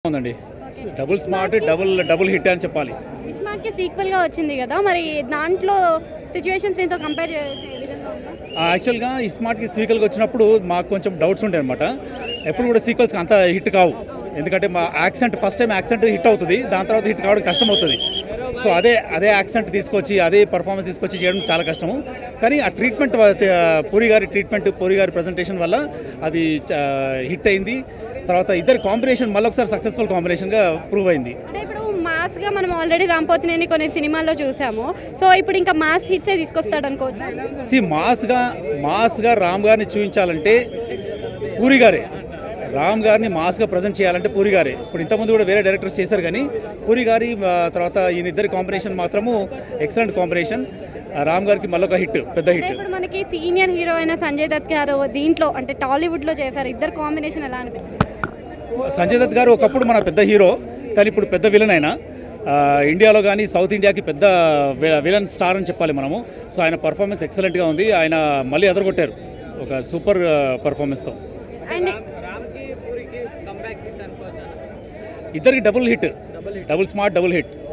ఉందండి double smart double double hit అని చెప్పాలి ఇస్మార్ట్ కి సీక్వెల్ గా వచ్చింది కదా మరి దాంట్లో సిచ్యువేషన్స్ దీంతో కంపేర్ చేసే విధంగా ఉందా యాక్చువల్గా ఈ స్మార్ట్కి సీక్వెల్కి వచ్చినప్పుడు మాకు కొంచెం డౌట్స్ ఉంటాయి అనమాట ఎప్పుడు కూడా సీక్వెల్స్కి అంత హిట్ కావు ఎందుకంటే మా accent first time accent hit అవుతుంది దాని తర్వాత హిట్ కావడం కష్టం అవుతుంది సో అదే అదే యాక్సెంట్ తీసుకొచ్చి అదే పర్ఫార్మెన్స్ తీసుకొచ్చి చేయడం చాలా కష్టము కానీ ఆ ట్రీట్మెంట్ పూరి గారి ట్రీట్మెంట్ పూరి గారి ప్రజెంటేషన్ వల్ల అది హిట్ అయింది తర్వాత ఇద్దరు కాంబినేషన్ మళ్ళీ ఒకసారి సక్సెస్ఫుల్ కాంబినేషన్గా ప్రూవ్ అయింది అంటే ఇప్పుడు మాస్ గా మనం ఆల్రెడీ రాంపోతినేని కొన్ని సినిమాల్లో చూసాము సో ఇప్పుడు ఇంకా మాస్ హిట్సే తీసుకొస్తాడు అనుకోవచ్చు సి మాస్గా మాస్గా రామ్ గారిని చూపించాలంటే పూరి గారే రామ్ గారిని మాస్గా ప్రజెంట్ చేయాలంటే పూరి గారే ఇప్పుడు ఇంతకుముందు కూడా వేరే డైరెక్టర్స్ చేశారు కానీ పూరి గారి ఆ, తర్వాత ఈయన ఇద్దరి కాంబినేషన్ మాత్రము ఎక్సలెంట్ కాంబినేషన్ ఆ, రామ్ గారికి మళ్ళొక హిట్ పెద్ద అంటే హిట్ ఇప్పుడు మనకి సీనియర్ హీరో అయిన సంజయ్ దత్ గారు దీంట్లో అంటే టాలీవుడ్ లో చేశారు ఇద్దరు కాంబినేషన్ ఎలా అనిపిస్తుంది సంజయ్ దత్ గారు ఒకప్పుడు మన పెద్ద హీరో కానీ ఇప్పుడు పెద్ద విలన్ అయినా ఆ, ఇండియాలో కానీ సౌత్ ఇండియాకి పెద్ద వి- విలన్ స్టార్ అని చెప్పాలి మనము సో ఆయన పర్ఫార్మెన్స్ ఎక్సలెంట్గా ఉంది ఆయన మళ్ళీ ఎదరగొట్టారు ఒక సూపర్ పర్ఫార్మెన్స్తో అండ్ ఇద్దరికి double hit double smart double hit